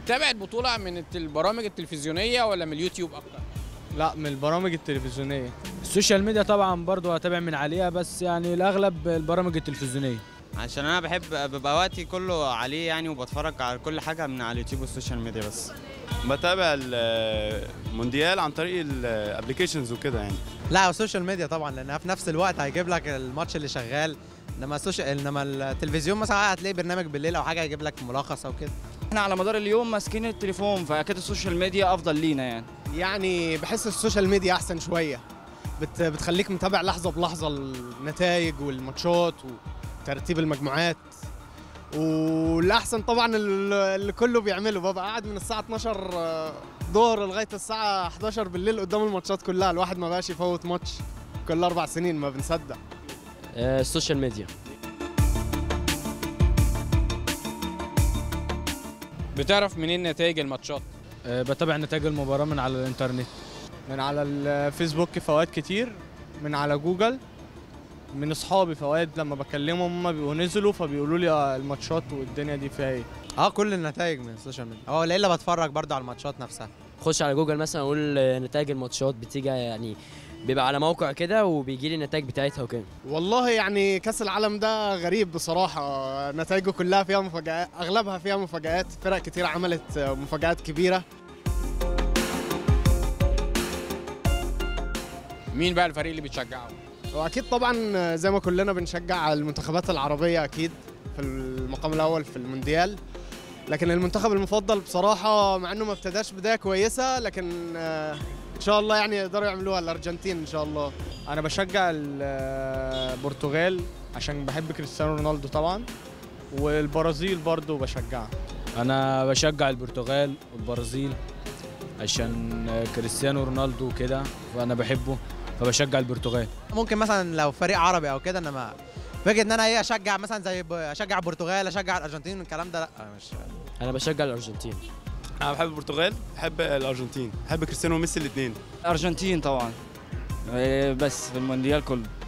بتتابع البطوله من الت- البرامج التلفزيونيه ولا من اليوتيوب اكتر لا من البرامج التلفزيونيه السوشيال ميديا طبعا برضو هتابع من عليها بس يعني الاغلب البرامج التلفزيونيه عشان انا بحب ببقى وقتي كله عليه يعني وبتفرج على كل حاجه من على اليوتيوب والسوشيال ميديا بس بتابع المونديال عن طريق الابلكيشنز وكده يعني لا السوشيال ميديا طبعا لانها في نفس الوقت هيجيب لك الماتش اللي شغال انما السوشيال انما التلفزيون مثلا هتلاقي برنامج بالليل او حاجه هيجيب لك ملخص او كده احنا على مدار اليوم ماسكين التليفون فاكيد السوشيال ميديا افضل لينا يعني يعني بحس السوشيال ميديا احسن شويه بت بتخليك متابع لحظه بلحظه النتائج والماتشات وترتيب المجموعات والاحسن طبعا ال- اللي كله بيعمله ببقى قاعد من الساعه 12 ظهر لغايه الساعه 11 بالليل قدام الماتشات كلها الواحد ما بقاش يفوت ماتش كل اربع سنين ما بنصدق السوشيال ميديا بتعرف منين نتائج الماتشات بتابع نتائج المباراه من على الانترنت من على الفيسبوك في اوقات كتير من على جوجل من اصحابي في اوقات لما بكلمهم هم بيبقوا نزلوا فبيقولوا لي الماتشات والدنيا دي فيها ايه اه كل النتائج من السوشيال ميديا اه الا بتفرج برضو على الماتشات نفسها خش على جوجل مثلا اقول نتائج الماتشات بتيجي يعني بيبقى على موقع كده وبيجي لي النتائج بتاعتها وكده والله يعني كاس العالم ده غريب بصراحه نتائجه كلها فيها مفاجآت اغلبها فيها مفاجآت فرق كتير عملت مفاجآت كبيره مين بقى الفريق اللي بتشجعه واكيد طبعا زي ما كلنا بنشجع المنتخبات العربيه اكيد في المقام الاول في المونديال لكن المنتخب المفضل بصراحه مع انه ما ابتداش بدايه كويسه لكن آه، ان شاء الله يعني يقدروا يعملوها الارجنتين ان شاء الله انا بشجع البرتغال عشان بحب كريستيانو رونالدو طبعا والبرازيل برضو بشجعها انا بشجع البرتغال والبرازيل عشان كريستيانو رونالدو وكده فانا بحبه فبشجع البرتغال ممكن مثلا لو فريق عربي او كده انما فكره ان انا ايه اشجع مثلا زي ب- اشجع البرتغال اشجع الارجنتين الكلام ده لا مش انا بشجع الارجنتين انا بحب البرتغال بحب الارجنتين بحب كريستيانو وميسي الاثنين الارجنتين طبعا إيه بس في المونديال كله